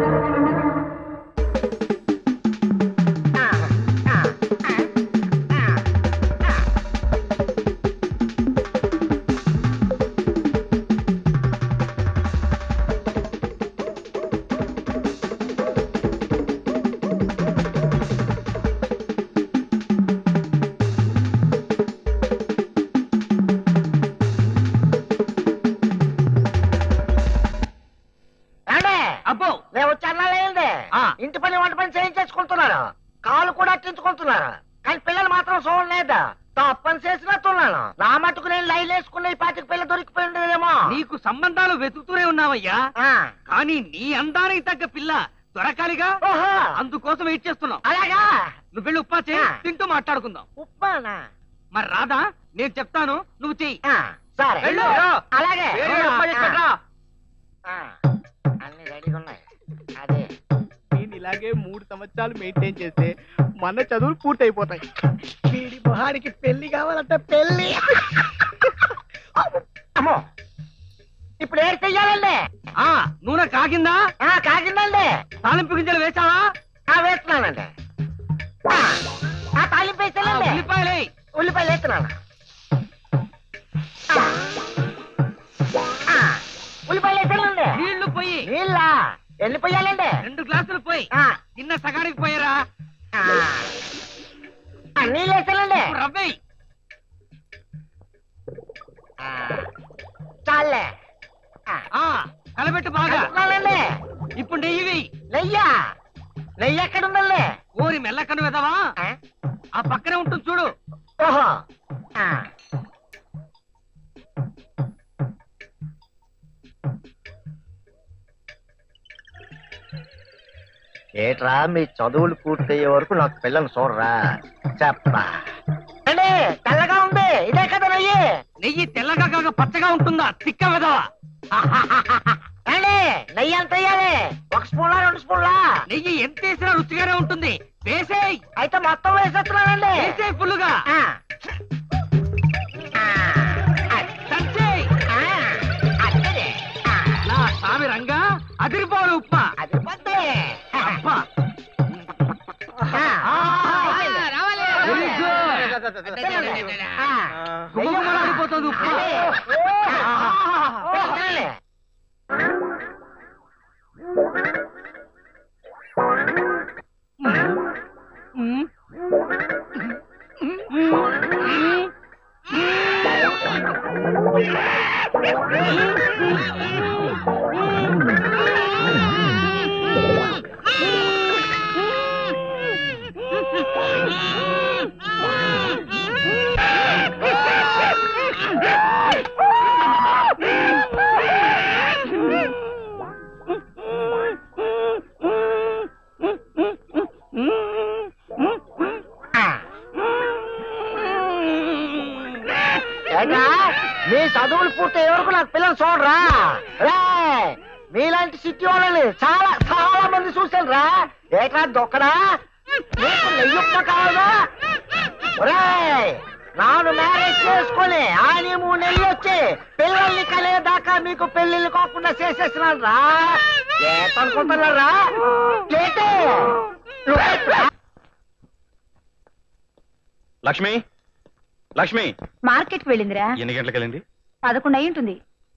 ఏమండే? అబ్బో నేను వచ్చి అన్నాలేంది ఆ. ఇంటి పని వంట పని చేయించేసుకుంటున్నాను కాలు కూడా అట్టించుకుంటున్నాను కానీ పిల్లలు మాత్రం చూడలేదు తప్పని చేసినట్టున్నాను నా మట్టుకు నేను లైన్ వేసుకున్న ఈ పాతికి పిల్ల దొరికిపోయి ఉండేదేమో నీకు సంబంధాలు వెతుకుతూనే ఉన్నావయ్యా ఆ. కానీ నీ అందానికి తగ్గ పిల్ల దొరకాలిగా ఓహో అందుకోసం వెయిట్ చేస్తున్నాం అలాగా నువ్వు వెళ్ళి ఉప్పా చేయి ఆ. తింటూ మాట్లాడుకుందాం ఉప్మానా మరి రాదా నేను చెప్తాను నువ్వు చెయ్యి ఆ, సరే వెళ్ళు. అలాగే వేరే ఉప్మా చేసి పెట్టరా. ఆ, అన్ని రెడీగా ఉన్నాయి అదే నేను ఇలాగే మూడు సంవత్సరాలు మెయింటైన్ చేస్తే మన చదువులు పూర్తయిపోతాయి వీడి మొహానికి పెళ్లి కావాలంటే పెళ్లి అమ్మో ఇప్పుడు ఏం చెయ్యాలండి ఆ నూనె కాగిందా ఆ, కాకిందండి తాలింపు గింజలు వేసావా ఆ వేస్తున్నానండి ఆ, ఆ తాలింపు ఆ, వేసానండి ఉల్లిపాయలే ఉల్లిపాయలు వేస్తున్నాను ఆ. ఆ, ఉల్లిపాయలు వేసానండి నీళ్లు పోయి నీళ్ళ ఎన్ని పోయాలండి రెండు గ్లాసులు పోయి ఆ, చిన్న సగానికి పోయారా ఆ. ఆ, నీళ్ళు వేసానండి ఇప్పుడు రవ్వేయ్ ఆ, చాలే ఆ, ఆ కలబెట్టు బాగా వేస్తున్నానండి ఇప్పుడు నెయ్యి వెయ్యి నెయ్యా నెయ్యి ఎక్కడ ఉందండి ఓరి మెల్లకను వెదవా ఆ? ఆ పక్కనే ఉంటుంది చూడు ఓహో ఆ. ఏట్రా మీ చదువులు పూర్తయ్యే వరకు నాకు పిల్లలు చూడరా చెప్పా అండి తెల్లగా ఉంది ఇదే కదా నెయ్యి నెయ్యి తెల్లగా కాక పచ్చగా ఉంటుందా తిక్క వెదవా అండి నెయ్యి ఎంత వేయాలి ఒక స్పూన్లా రెండు స్పూన్లా నెయ్యి ఎంత వేసినా రుచిగానే ఉంటుంది వేసేయ్ అయితే మొత్తం వేసేస్తున్నానండి వేసేయ్ ఫుల్లుగా ఆ. ఆ. దంచేయ్ ఆ. అక్కడే. ఆ. నా స్వామి రంగా అదిరిపోవాలి ఉప్మా అది పోతే. అబ్బా ఆ. Very good. ఆ. గుమగుమలాడిపోతుంది ఉప్మా అదే. ఆ. తినాలి. మ్మ్. ఆ. ఏంట్రా? మీ చదువులు పూర్తయ్యే వరకు నాకు పిల్లలు చూడరా రే మీలాంటి సిటీ వాళ్ళని చాలా చాలా మంది చూశాను రా ఏట్రా దొక్కడా నీకు నెయ్యొక్క కావాలా ఒరేయ్ నాను మ్యారేజ్ చేసుకొని ఆని మూడు నెలలు వచ్చి పిల్లల్ని కలిగేదాకా మీకు పెళ్లిళ్ళు కాకుండా చేసేసినాను రా ఏటనుకుంటున్నారా ఏంటి లక్ష్మి లక్ష్మి మార్కెట్కి వెళ్ళిందిరా ఎన్ని గంటలకు వెళ్ళింది పదకొండు అయి ఉంటుంది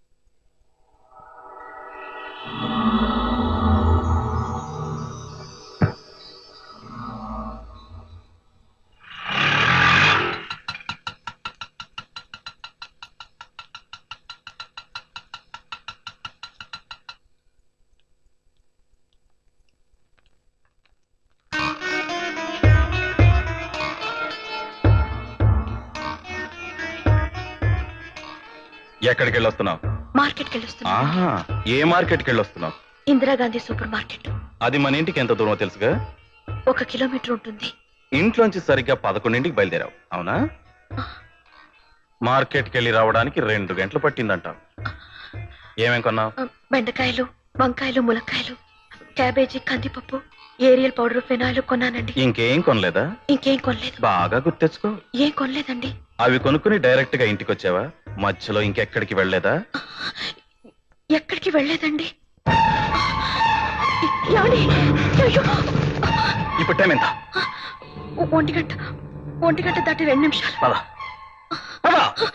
ఎక్కడికి వెళ్ళొస్తున్నావు మార్కెట్కి వెళ్ళొస్తున్నా ఆహా ఏ మార్కెట్కి వెళ్ళొస్తున్నావు ఇందిరాగాంధీ సూపర్ మార్కెట్ అది మన ఇంటికి ఎంత దూరమో తెలుసుగా ఒక కిలోమీటర్ ఉంటుంది ఇంట్లోంచి సరిగ్గా పదకొండింటికి బయలుదేరావు అవునా మార్కెట్కి వెళ్ళి రావడానికి రెండు గంటలు పట్టిందంట ఏమేం కొన్నావు ఆ, బెండకాయలు వంకాయలు ములక్కాయలు క్యాబేజీ కందిపప్పు ఏరియల్ పౌడర్ ఫినాయిల్ కొన్నానండి ఇంకేం కొనలేదా ఇంకేం కొనలేదు బాగా గుర్తెచ్చుకో ఏం కొనలేదండి అవి కొనుక్కుని డైరెక్ట్ గా ఇంటికి వచ్చావా మధ్యలో ఇంకెక్కడికి వెళ్ళలేదా ఎక్కడికి వెళ్ళలేదండి ఏమండి అయ్యో ఇప్పుడు టైం ఎంత ఒంటి గంట ఒంటి గంట దాటి రెండు నిమిషాలు పద పద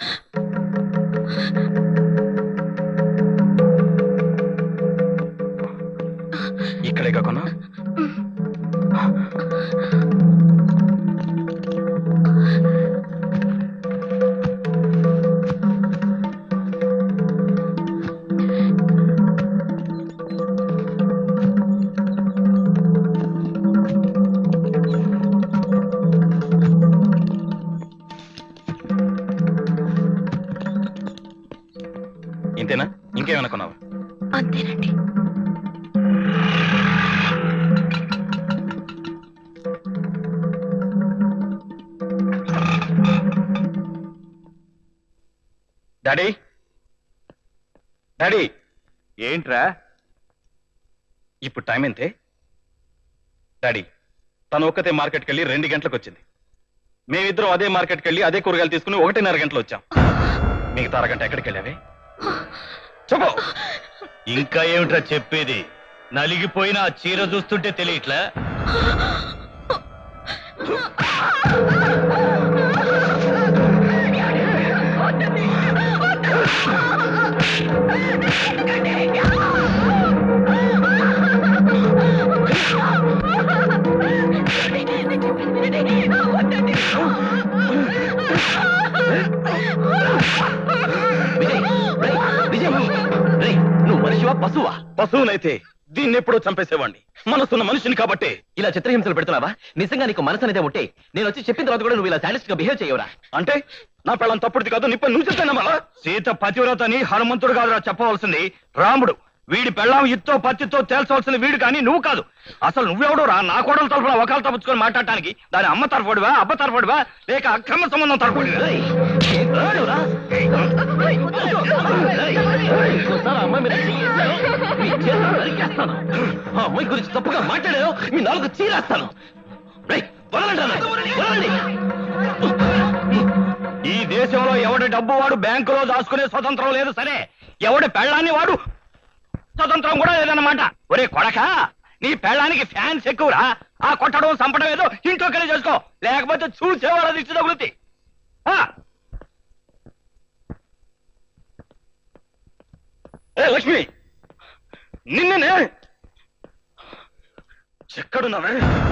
ఇక్కడే కాకున్నా ఇంతేనా ఇంకేమనుకున్నావా అంతేనండి డాడీ డాడీ ఏంట్రా ఇప్పుడు టైం ఎంతే డాడీ తను ఒక్కతే మార్కెట్కి వెళ్ళి రెండు గంటలకు వచ్చింది మేమిద్దరం అదే మార్కెట్కి వెళ్ళి అదే కూరగాయలు తీసుకుని ఒకటిన్నర గంటలు వచ్చాం మిగతా అరగంట ఎక్కడికి వెళ్ళావే చెప్పు ఇంకా ఏమిట్రా చెప్పేది నలిగిపోయిన ఆ చీర చూస్తుంటే తెలియట్లా నువ్వు మనిషివా పశువా పశువునైతే దీన్ని ఎప్పుడో చంపేసేవాడిని మనసున్న మనిషిని కాబట్టి ఇలా చిత్రహింసలు పెడుతున్నావా నిజంగా నీకు మనసు అనేది ఉంటే నేను వచ్చి చెప్పిన తర్వాత కూడా నువ్వు ఇలా సాడిస్ట్ గా బిహేవ్ చేయవరా అంటే నా పెళ్ళం తప్పుడుది కాదు నిప్ప నువ్వు చెప్తానా మళ్ళా సీత పతివ్రతని హనుమంతుడు కాదురా చెప్పవలసింది రాముడు వీడి పెళ్ళాం ఇత్తో పత్తితో తేల్చవలసిన వీడు కానీ నువ్వు కాదు అసలు నువ్వెవడు రా నా కోడల తరఫున ఒకళ్ళ తప్పుకొని మాట్లాడటానికి దాని అమ్మ తరఫుడివా అబ్బ తరఫుడివా లేక అక్రమ సంబంధం తరఫుడివా అమ్మాయి మీద చెయ్యి వేశావు, నీ చేతులు నరికేస్తాను. ఆ అమ్మాయి గురించి తప్పుగా మాట్లాడావు మీ నాలుగు చీరేస్తాను రేయ్, వదలండి అన్న, వదలండి. ఈ దేశంలో ఎవడి డబ్బు వాడు బ్యాంకులో దాచుకునే స్వతంత్రం లేదు సరే ఎవడి పెళ్ళాన్ని వాడు స్వతంత్రం కూడా లేదన్నమాట ఒరే కొడక నీ పెళ్ళానికి ఫ్యాన్స్ ఎక్కువరా ఆ కొట్టడం చంపడం ఏదో ఇంట్లోకెళ్ళి చేసుకో లేకపోతే చూసేవాళ్ళ దిష్టి తగులుతి ఆ, ఏ లక్ష్మి నిన్ననే ఎక్కడున్నావే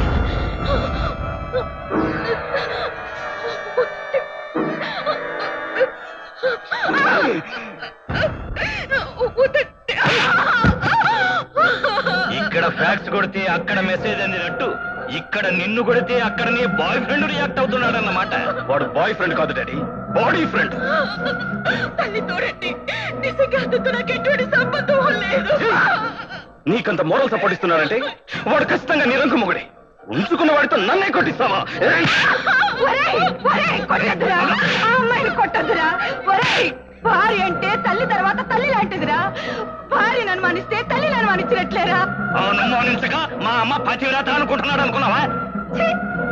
ఇక్కడ ఫ్యాక్స్ కొడితే అక్కడ మెసేజ్ అందినట్టు ఇక్కడ నిన్ను కొడితే అక్కడ నీ బాయ్ ఫ్రెండ్ రియాక్ట్ అవుతున్నాడు అన్నమాట వాడు బాయ్ ఫ్రెండ్ కాదు డాడీ బాడీ ఫ్రెండ్ తల్లి తోడండి నిజంగా అతనితో నాకు ఎటువంటి సంబంధం లేదు నీకంత మోరల్ సపోర్ట్ ఇస్తున్నాడంటే వాడు ఖచ్చితంగా నిరంకు మొగుడే ఉంచుకున్న వాడితో నన్నే కొట్టిస్తావా ఏయ్! ఒరేయ్, ఒరేయ్, కొట్టొద్దురా. ఆ అమ్మాయిని కొట్టొద్దురా. ఒరేయ్, భార్య అంటే తల్లి తర్వాత తల్లి లాంటిదిరా భార్యను అనుమానిస్తే తల్లిని అనుమానించినట్లేరా అవును అనుమానించక మా అమ్మ పతివ్రత అనుకుంటున్నాడు అనుకున్నావా ఛీ!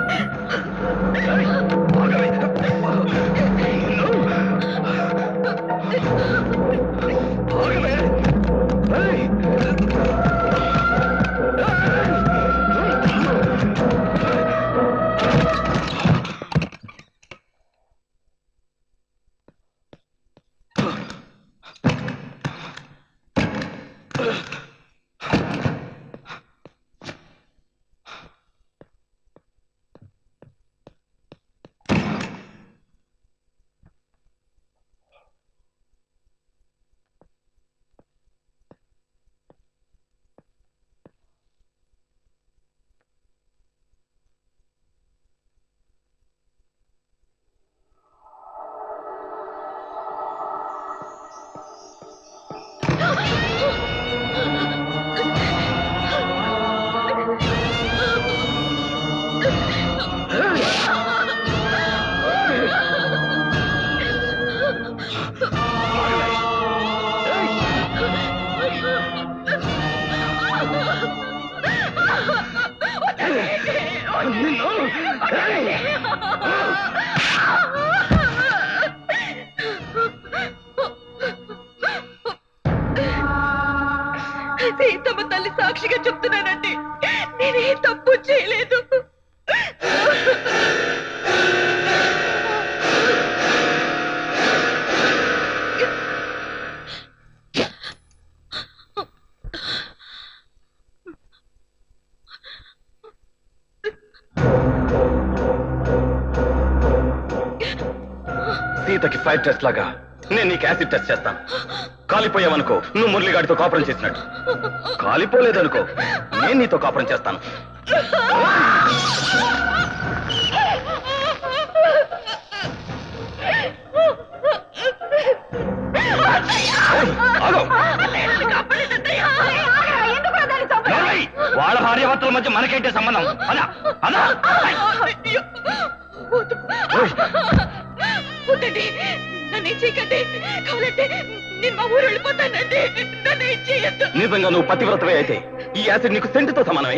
ఆగవే. ఆగవే. ఏయ్! సీతమ్మ తల్లి సాక్షిగా చెప్తున్నాను నేనే తప్పు చేయలేదు సీతకి ఫైర్ టెస్ట్ లాగా నేను నీకు యాసిడ్ టెస్ట్ చేస్తాను కాలిపోయావనుకో నువ్వు మురళిగాడితో కాపురం చేసినట్టు కాలిపోలేదనుకో నేను నీతో కాపురం చేస్తాను ఏయ్, ఆగు. ఏయ్, వాళ్ళ భార్యాభర్తల మధ్య మనకేంటే సంబంధం అదా అదా వద్దండి నన్ను ఏం చేయకండి కావాలంటే నేను మా ఊరు వెళ్ళిపోతానండి నన్ను ఏం చేయొద్దు నిజంగా నువ్వు పతివ్రతవే అయితే ఈ యాసిడ్ నీకు సెంటుతో సమానమే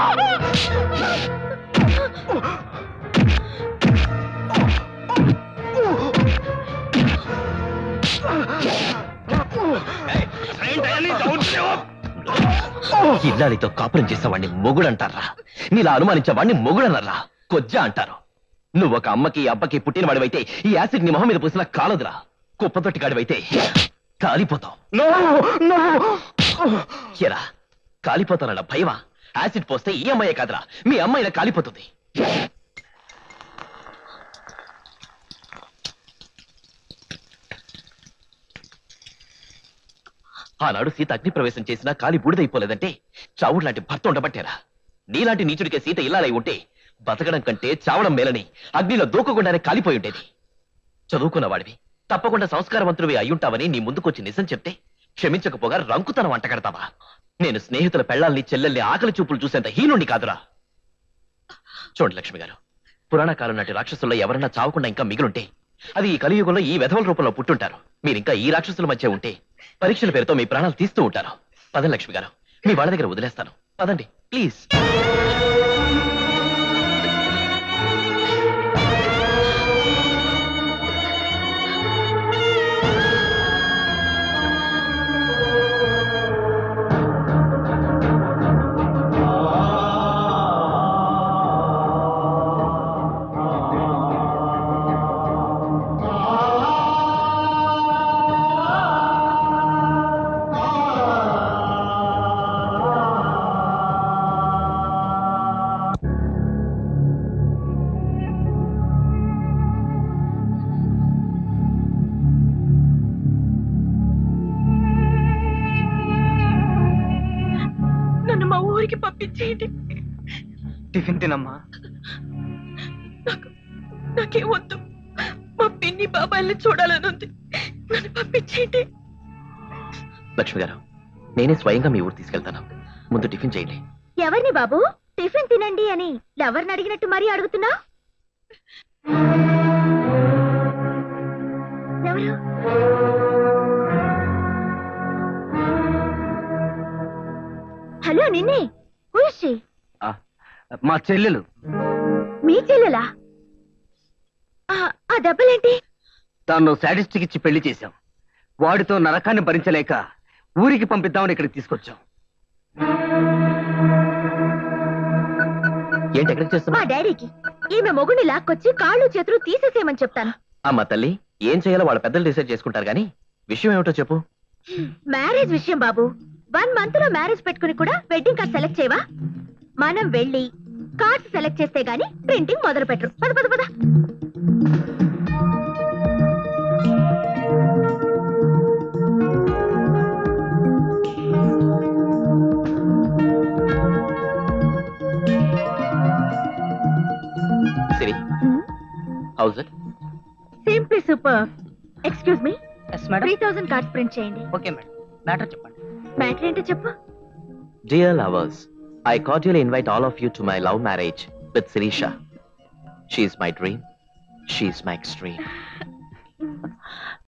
ఇల్లాలితో కాపురం చేసేవాడిని మొగుడంటారా నీలా అనుమానించేవాడిని మొగుడనరా కొజ్జా అంటారు నువ్వు ఒక అమ్మకి అబ్బకి పుట్టిన వాడివైతే ఈ యాసిడ్ నీ మొహం మీద పూసిన కాలదురా కుప్పతొట్టి గాడివైతే కాలిపోతావు ఎరా కాలిపోతానన్న భయమా యాసిడ్ పోస్తే ఈ అమ్మాయే కాదురా మీ అమ్మాయిలా కాలిపోతుంది ఆనాడు సీత అగ్ని ప్రవేశం చేసినా కాలి బూడిదైపోలేదంటే చావుడు లాంటి భర్త ఉండబట్టారా నీలాంటి నీచుడికే సీత ఇల్లాలై ఉంటే బతకడం కంటే చావడం మేలని అగ్నిలో దూకకుండానే కాలిపోయి ఉండేది చదువుకున్న వాడివి తప్పకుండా సంస్కారవంతుడివి అయ్యుంటావని నీ ముందుకొచ్చి నిజం చెప్తే క్షమించకపోగా రంకుతనం వంటగడతావా నేను స్నేహితుల పెళ్లాల్ని చెల్లెల్ని ఆకలి చూపులు చూసేంత హీనుండి కాదురా చూడండి లక్ష్మి గారు పురాణ కాలం నాటి రాక్షసుల్లో ఎవరన్నా చావకుండా ఇంకా మిగిలుంటే అది ఈ కలియుగంలో ఈ వెధవల రూపంలో పుట్టుంటారు మీరింకా ఈ రాక్షసుల మధ్య ఉంటే పరీక్షల పేరుతో మీ ప్రాణాలు తీస్తూ ఉంటారు పదండి లక్ష్మి గారు మీ వాళ్ళ దగ్గర వదిలేస్తాను పదండి ప్లీజ్ నన్ను మా ఊరికి పంపించేయండి టిఫిన్ తినమ్మా నాకు నాకేం వద్దు మా పిన్ని బాబాయిల్ని చూడాలని ఉంది నన్ను పంపించేయండి లక్ష్మి గారు నేనే స్వయంగా మీ ఊరు తీసుకెళ్తాను ముందు టిఫిన్ చేయండి ఎవరిని బాబు టిఫిన్ తినండి అని ఎవరిని అడిగినట్టు మరీ అడుగుతున్నా ఎవరు హలో నిన్నే హూషి మా చెల్లెలు మీ చెల్లెలా ఆ, ఆ దెబ్బలేంటి తాను సాటిస్టిక్ ఇచ్చి పెళ్లి చేశాం వాడితో నరకాన్ని భరించలేక ఊరికి పంపిద్దామని ఇక్కడికి తీసుకొచ్చాం ఏంటి ఎక్కడికి మా చేస్తున్నా డాడీకి ఈమె మొగుడిని లాక్కొచ్చి కాళ్ళు చేతులు తీసేసేయమని చెప్తాను అమ్మ తల్లి ఏం చేయాలో వాళ్ళ పెద్దలు డిసైడ్ చేసుకుంటారు కానీ విషయం ఏమిటో చెప్పు మ్యారేజ్ విషయం బాబు వన్ మంత్ లో మ్యారేజ్ పెట్టుకుని కూడా వెడ్డింగ్ కార్డ్ సెలెక్ట్ చేయవా మనం వెళ్ళి కార్డ్స్ సెలెక్ట్ చేస్తే గానీ ప్రింటింగ్ మొదలు పెట్టరు పద పద పద Siri house it simply super excuse me yes three thousand cards print చేయండి ఓకే మేడం మ్యాటర్ చెప్పండి మ్యాటర్ ఏంటో చెప్పు Dear lovers, I cordially invite all of you to my love marriage with Sirisha. She is my dream. She is my extreme.